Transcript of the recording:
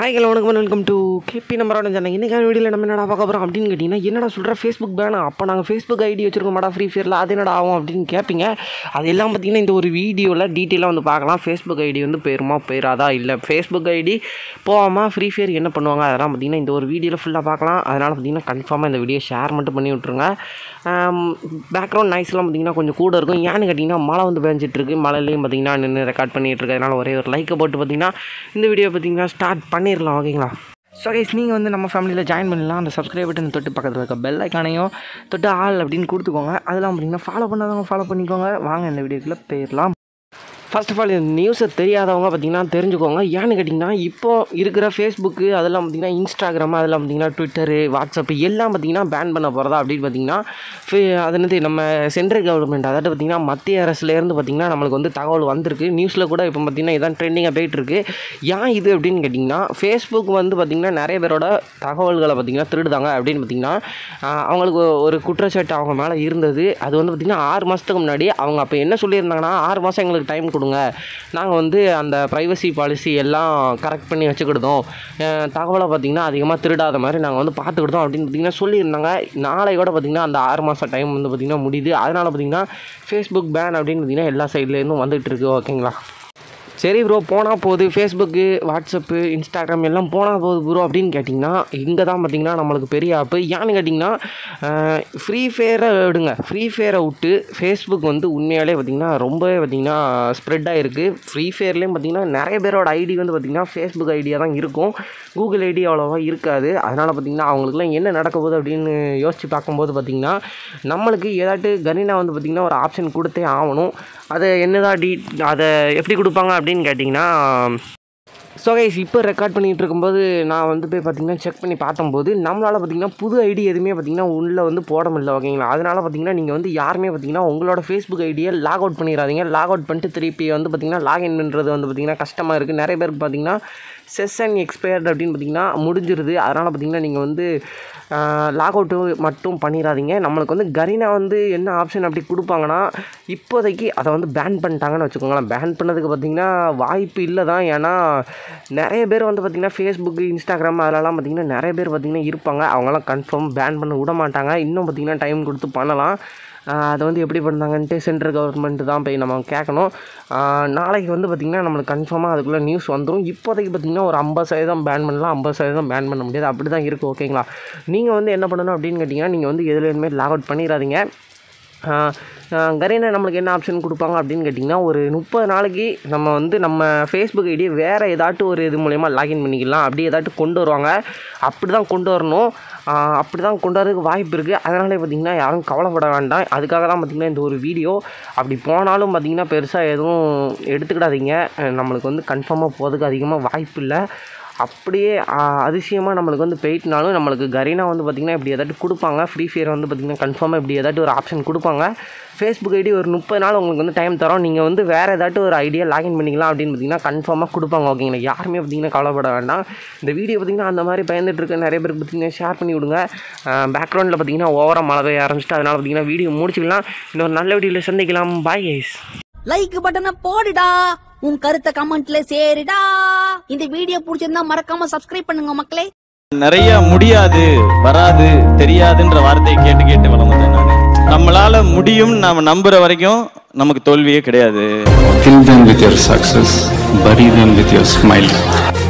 Hi hello வணக்கம் welcome to KP நம்பரோட channel இன்றைக்கான வீடியோவில் நம்ம என்னடா பார்க்க போகிறோம் அப்படின்னு கேட்டிங்கன்னா என்னடா சொல்கிற ஃபேஸ்புக் பேனா அப்போ நாங்கள் ஃபேஸ்புக் ஐடி வச்சுருக்கோம் மாடா ஃப்ரீ ஃபயரில் அது என்னடா ஆகும் அப்படின்னு கேட்பீங்க அது எல்லாம் பார்த்தீங்கன்னா இந்த ஒரு வீடியோவில் டீட்டெயிலாக வந்து பார்க்கலாம் ஃபேஸ்புக் ஐடி வந்து போயிருமா போயிடாதா இல்லை ஃபேஸ்புக் ஐடி போகாமல் ஃப்ரீ ஃபயர் என்ன பண்ணுவாங்க அதெல்லாம் பார்த்தீங்கன்னா இந்த ஒரு வீடியோவில் ஃபுல்லாக பார்க்கலாம் அதனால் பார்த்தீங்கன்னா கன்ஃபார்மாக இந்த வீடியோ ஷேர் மட்டும் பண்ணி விட்ருங்க பேக்ரவுண்ட் நாய்ஸ்லாம் பார்த்தீங்கன்னா கொஞ்சம் கூட இருக்கும் ஏன்னு கேட்டிங்கன்னா மழை வந்து பேஞ்சிட்டு இருக்கு மழையிலையும் பார்த்தீங்கன்னா நின்று ரெக்கார்ட் பண்ணிகிட்டு இருக்கு அதனால் ஒரே ஒரு லைக்கை போட்டு பார்த்தீங்கன்னா இந்த வீடியோ பார்த்தீங்கன்னா ஸ்டார்ட் பண்ணிடலாம் ஓகேங்களா ஸோ கைஸ் நீங்கள் வந்து நம்ம ஃபேமிலியில் ஜாயின் பண்ணலாம் அந்த சப்ஸ்கிரைப் பட்டன் தொட்டு பக்கத்தில் இருக்க பெல் ஐக்கானையும் தொட்டு ஆல் அப்படின்னு கொடுத்துக்கோங்க அதெல்லாம் பார்த்தீங்கன்னா ஃபாலோ பண்ணாதவங்க ஃபாலோ பண்ணிக்கோங்க வாங்க இந்த வீடியோக்குள்ளே போயிடலாம் ஃபர்ஸ்ட் ஆஃப் ஆல் இந்த நியூஸை தெரியாதவங்க பார்த்தீங்கன்னா தெரிஞ்சுக்கோங்க ஏன்னு கேட்டிங்கன்னா இப்போ இருக்கிற ஃபேஸ்புக்கு அதெல்லாம் பார்த்தீங்கன்னா இன்ஸ்டாகிராம் அதெல்லாம் பார்த்தீங்கன்னா ட்விட்டரு வாட்ஸ்அப் எல்லாம் பார்த்தீங்கன்னா பேன் பண்ண போகிறதா அப்படின்னு பார்த்தீங்கன்னா ஃபே- அது என்னது நம்ம சென்ட்ரல் கவர்மெண்ட் அதாவது பார்த்தீங்கன்னா மத்திய அரசுலேருந்து பார்த்தீங்கன்னா நம்மளுக்கு வந்து தகவல் வந்திருக்கு நியூஸில் கூட இப்போ பார்த்தீங்கன்னா இதான் ட்ரெண்டிங்காக போயிட்டுருக்கு ஏன் இது அப்படின்னு கேட்டிங்கன்னா ஃபேஸ்புக் வந்து பார்த்திங்கன்னா நிறைய பேரோட தகவல்களை பார்த்திங்கன்னா திருடுதாங்க அப்படின்னு பார்த்திங்கன்னா ஆஹ், அவங்களுக்கு ஒரு குற்றச்சாட்டு அவங்க மேலே இருந்தது அது வந்து பார்த்திங்கன்னா ஆறு மாதத்துக்கு முன்னாடி அவங்க அப்போ என்ன சொல்லியிருந்தாங்கன்னா ஆறு மாதம் எங்களுக்கு டைம் கொடுங்க நாங்கள் வந்து அந்த ப்ரைவசி பாலிசி எல்லாம் கரெக்ட் பண்ணி வச்சுக்கிடுதோம் அஹ், தகவலை பார்த்திங்கன்னா அதிகமாக திருடாத மாதிரி நாங்கள் வந்து பார்த்துக்கிட்டோம் அப்படின்னு பார்த்திங்கன்னா சொல்லியிருந்தாங்க நாளையோட பார்த்திங்கன்னா அந்த ஆறு மாதம் டைம் வந்து பார்த்திங்கன்னா முடியுது அதனால் பார்த்திங்கன்னா ஃபேஸ்புக் பேன் அப்படின்னு பார்த்திங்கன்னா எல்லா சைட்லேருந்தும் வந்துகிட்டு இருக்கு ஓகேங்களா சரி ப்ரோ போனால் போகுது ஃபேஸ்புக்கு வாட்ஸ்அப்பு இன்ஸ்டாகிராம் எல்லாம் போனால் போகுது ப்ரோ அப்படின்னு கேட்டிங்கன்னா இங்கே தான் பார்த்தீங்கன்னா நம்மளுக்கு பெரிய ஆப்பு ஏன்னு கேட்டிங்கன்னா ஃப்ரீ ஃபயரை விடுங்க ஃப்ரீ ஃபயரை விட்டு ஃபேஸ்புக் வந்து உண்மையாலே பார்த்திங்கன்னா ரொம்பவே பார்த்திங்கன்னா ஸ்ப்ரெட் ஆகிருக்கு ஃப்ரீ ஃபயர்லேயும் பார்த்திங்கன்னா நிறைய பேரோட ஐடி வந்து பார்த்திங்கன்னா ஃபேஸ்புக் ஐடியாக தான் இருக்கும் கூகுள் ஐடி அவ்வளோவா இருக்காது அதனால் பார்த்திங்கன்னா அவங்களுக்குலாம் என்ன நடக்க போகுது அப்படின்னு யோசித்து பார்க்கும்போது பார்த்திங்கன்னா நம்மளுக்கு ஏதாட்டு கரீனா வந்து பார்த்திங்கன்னா ஒரு ஆப்ஷன் கொடுத்தே ஆகணும் அதை என்னதான் டீ அதை எப்படி கொடுப்பாங்க அப்படின்னு கேட்டிங்கன்னா ஸோ கைஸ் இப்போ ரெக்கார்ட் பண்ணிகிட்டு இருக்கும்போது நான் வந்து போய் பார்த்தீங்கன்னா செக் பண்ணி பார்த்தம்போது நம்மளால் பார்த்தீங்கன்னா புது ஐடி எதுவுமே பார்த்தீங்கன்னா உள்ளே வந்து போட முடியல ஓகேங்களா அதனால் பார்த்தீங்கன்னா நீங்கள் வந்து யாருமே பார்த்தீங்கன்னா உங்களோட ஃபேஸ்புக் ஐடியை லாக் அவுட் பண்ணிடாதீங்க லாக் அவுட் பண்ணிட்டு திருப்பி வந்து பார்த்தீங்கன்னா லாகின் பண்ணுறது வந்து பார்த்தீங்கன்னா கஷ்டமாக இருக்குது நிறைய பேருக்கு பார்த்தீங்கன்னா செஷன் எக்ஸ்பயர்டு அப்படின்னு பார்த்தீங்கன்னா முடிஞ்சிருது அதனால் பார்த்தீங்கன்னா நீங்கள் வந்து லாக் அவுட்டு மட்டும் பண்ணிடாதீங்க நம்மளுக்கு வந்து கரீனா வந்து என்ன ஆப்ஷன் அப்படி கொடுப்பாங்கன்னா இப்போதைக்கு அதை வந்து பேன் பண்ணிட்டாங்கன்னு வச்சுக்கோங்களேன் பேன் பண்ணதுக்கு பார்த்தீங்கன்னா வாய்ப்பு இல்லை தான் ஏன்னா நிறைய பேர் வந்து பார்த்திங்கன்னா ஃபேஸ்புக்கு இன்ஸ்டாகிராம் அதிலலாம் பார்த்திங்கன்னா நிறைய பேர் பார்த்திங்கன்னா இருப்பாங்க அவங்களாம் கன்ஃபார்ம் பேன் பண்ண விட மாட்டாங்க இன்னும் பார்த்திங்கன்னா டைம் கொடுத்து பண்ணலாம் ஆஹ் அதை வந்து எப்படி பண்ணாங்கன்ட்டு சென்ட்ரல் கவர்மெண்ட் தான் போய் நம்ம கேட்கணும் ஆஹ் நாளைக்கு வந்து பார்த்திங்கன்னா நம்மளுக்கு கன்ஃபார்மாக அதுக்குள்ளே நியூஸ் வந்துடும் இப்போதைக்கு பார்த்திங்கன்னா ஒரு ஐம்பது சதவீதம் பேன் பண்ணலாம் ஐம்பது சதவீதம் பேன் பண்ண முடியாது அப்படி தான் இருக்குது ஓகேங்களா நீங்கள் வந்து என்ன பண்ணணும் அப்படின்னு கேட்டிங்கன்னா நீங்கள் வந்து எதுலேயுமே லாக் அவுட் பண்ணிடாதீங்க கரீனா நம்மளுக்கு என்ன ஆப்ஷன் கொடுப்பாங்க அப்படின்னு கேட்டிங்கன்னா ஒரு முப்பது நாளைக்கு நம்ம வந்து நம்ம ஃபேஸ்புக் ஐடியை வேறு ஏதாட்டும் ஒரு இது மூலயமா லாகின் பண்ணிக்கலாம் அப்படி ஏதாட்டும் கொண்டு வருவாங்க அப்படி தான் கொண்டு வரணும் ஆஹ் அப்படி தான் கொண்டு வரதுக்கு வாய்ப்பு இருக்குது அதனாலே பார்த்திங்கன்னா யாரும் கவலைப்பட வேண்டாம் அதுக்காக தான் பார்த்திங்கன்னா இந்த ஒரு வீடியோ அப்படி போனாலும் பார்த்திங்கன்னா பெருசாக எதுவும் எடுத்துக்கிடாதீங்க அஹ் நம்மளுக்கு வந்து கன்ஃபார்மாக போகிறதுக்கு அதிகமாக வாய்ப்பு இல்லை அப்படியே அதிசயமாக நம்மளுக்கு வந்து போயிட்டுனாலும் நம்மளுக்கு கரீனா வந்து பார்த்திங்கன்னா இப்படி ஏதாட்டும் கொடுப்பாங்க ஃப்ரீ ஃபயர் வந்து பார்த்திங்கன்னா கன்ஃபார்மாக இப்படி ஏதாட்டும் ஒரு ஆப்ஷன் கொடுப்பாங்க ஃபேஸ்புக் ஐடி ஒரு முப்பது நாள் உங்களுக்கு வந்து டைம் தரோம் நீங்கள் வந்து வேறு ஏதாட்டும் ஒரு ஐடியா லாகின் பண்ணிக்கலாம் அப்படின்னு பார்த்தீங்கன்னா கன்ஃபார்மாக கொடுப்பாங்க ஓகேங்களா யாருமே பார்த்தீங்கன்னா கவலைப்பட வேண்டாம் இந்த வீடியோ பார்த்திங்கன்னா அந்த மாதிரி பயந்துட்டு இருக்க நிறைய பேருக்கு பார்த்தீங்கன்னா ஷேர் பண்ணி விடுங்க பேக்ரவுண்டில் பார்த்தீங்கன்னா ஓவராக மழை பெய்ய ஆரம்பிச்சிட்டு அதனால் பார்த்தீங்கன்னா வீடியோ முடிச்சுக்கலாம் இன்னொரு நல்ல வீடியோவில் சந்திக்கலாம் பாய் கைஸ் லைக் பட்டனை போடுடா உன் கருத்தை கமெண்ட்ல சேருடா இந்த வீடியோ பிடிச்சிருந்தா மறக்காம சப்ஸ்கிரைப் பண்ணுங்க மக்களே நிறைய முடியாது வராது தெரியாதுன்ற வார்த்தையை கேட்டு கேட்டு வளர்ந்தேன் நான் நம்மளால முடியும் நாம நம்புற வரைக்கும் நமக்கு தோல்வியே கிடையாது Kill them with your success, bury them with your smile.